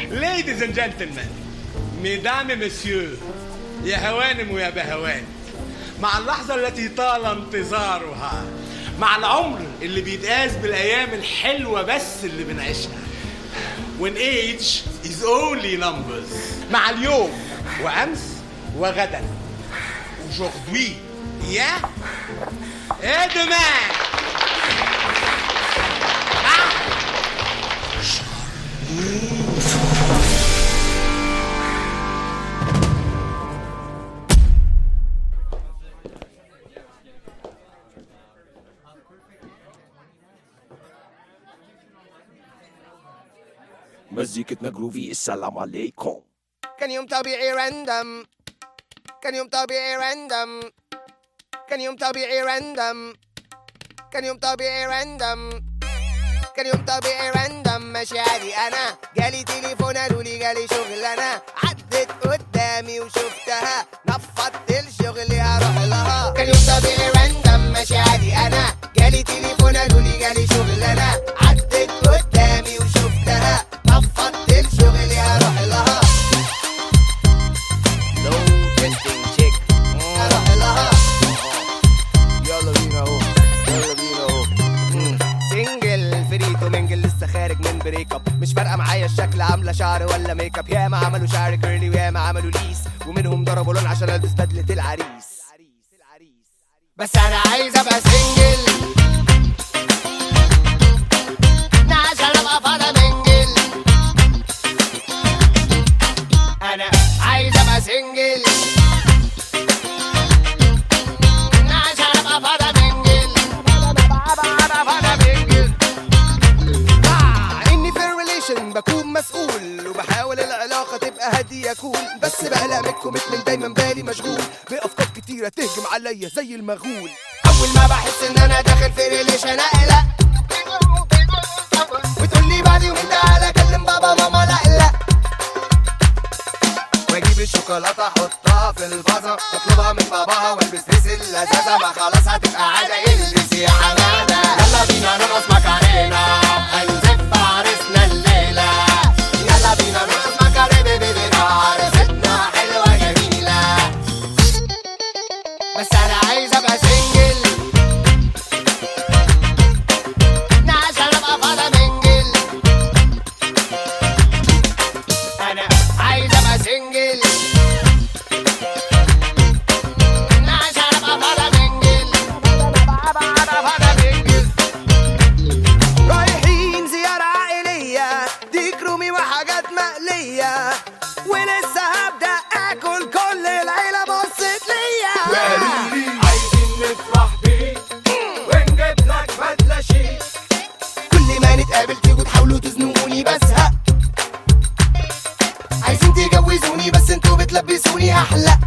Ladies and gentlemen, mesdames et messieurs, يا هوانم ويا بهوان مع اللحظة التي طال انتظارها مع العمر اللي بيتقاس بالأيام الحلوة بس اللي بنعيشها when age is only numbers مع اليوم وأمس وغدا aujourd'hui hier et demain Ah! مزيكتنا جروفي السلام عليكم كان يوم طبيعي راندم كان يوم طبيعي راندم كان يوم طبيعي راندم كان يوم طبيعي راندم كان يوم طبيعي راندم ماشي عادي انا جالي تليفون قالوا لي جالي شغل انا عدت قدامي وشفتها نفضت الشغل هروح لها كان يوم طبيعي راندم ماشي عادي انا جالي تليفون قالوا لي جالي شغل انا عدت قدامي وشفتها نفضت الشغل هروح لها لو تنتين تشيك هروح لها يلا بينا اهو يلا بينا اهو مم. سنجل فريتو منجل لسه خارج من بريك اب مش فارقه معايا الشكل عامله شعر ولا ميك اب ياما عملوا شعر كيرلي وياما عملوا ليس ومنهم ضربوا لون عشان البس بدله العريس بس انا عايز ابقى سنجل لا عشان ابقى فاضي منجل انا عايز ابقى سنجل لا عشان ابقى فاضي منجل مع اني في الريليشن بكون مسؤول وبحاول العلاقة تبقى هادية كول بس بقلق من الكوميتمنت دايما بالي مشغول بأفكار كتيرة تهجم عليا زي المغول أول ما بحس إن أنا داخل في ريليشن أقلق وتقول لي بعد يومين تعالى كلم بابا ماما لا لا واجيب الشوكولاته احطها في الفازه واطلبها من باباها والبس لبس اللذاذه ما خلاص هتبقى عاده البس يا حماده يلا بينا نرقص مكارينا هنزف عرسنا الليله يلا بينا نرقص مكارينا بيبينا عرستنا حلوه جميله بس انا عايز ابقى سنجل لا عشان ابقى فاضي منجل انا عايز ابقى سنجل لا عشان ابقى فاضي منجل رايحين زيارة عائلية ديك رومي وحاجات مقلية ولسه هبدأ آكل كل العيلة بصت ليا عايزين نفرح بيك ونجيب لك بدلة شيك كل ما نتقابل تيجوا تحاولوا تزنقوني بزهق عايزين تجوزوني بس انتوا بتلبسوني احلى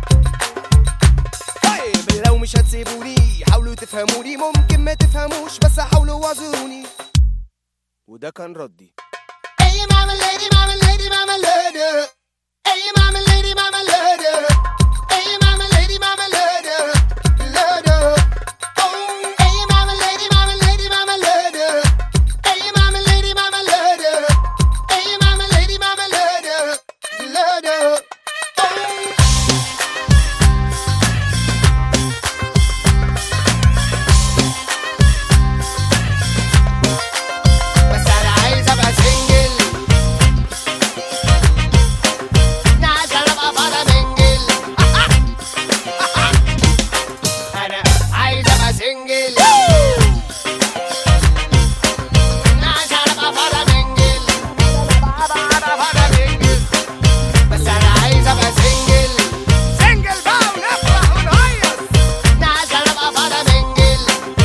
طيب لو مش هتسيبوني حاولوا تفهموني ممكن ما تفهموش بس حاولوا وازروني وده كان ردي Hey mama lady mama lady mama lady Hey mama lady mama lady Hey mama lady mama lady lady Oh Hey mama lady mama lady mama lady Hey mama lady mama lady Hey mama lady mama lady lady Oh بس انا عايز ابقى سنجل لا عشان ابقى فاضي منجل انا عايز ابقى سنجل لا عشان ابقى فاضي منجل بس انا عايز ابقى سنجل سنجل بقى ونفرح ونهيص لا عشان ابقى فاضي منجل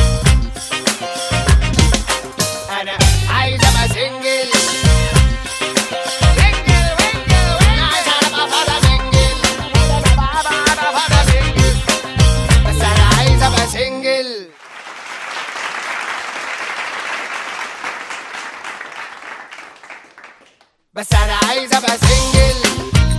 انا عايز ابقى سنجل سنجل وينجل وينجل عشان ابقى فاضي منجل بس انا عايز ابقى سنجل بس انا عايز ابقى سنجل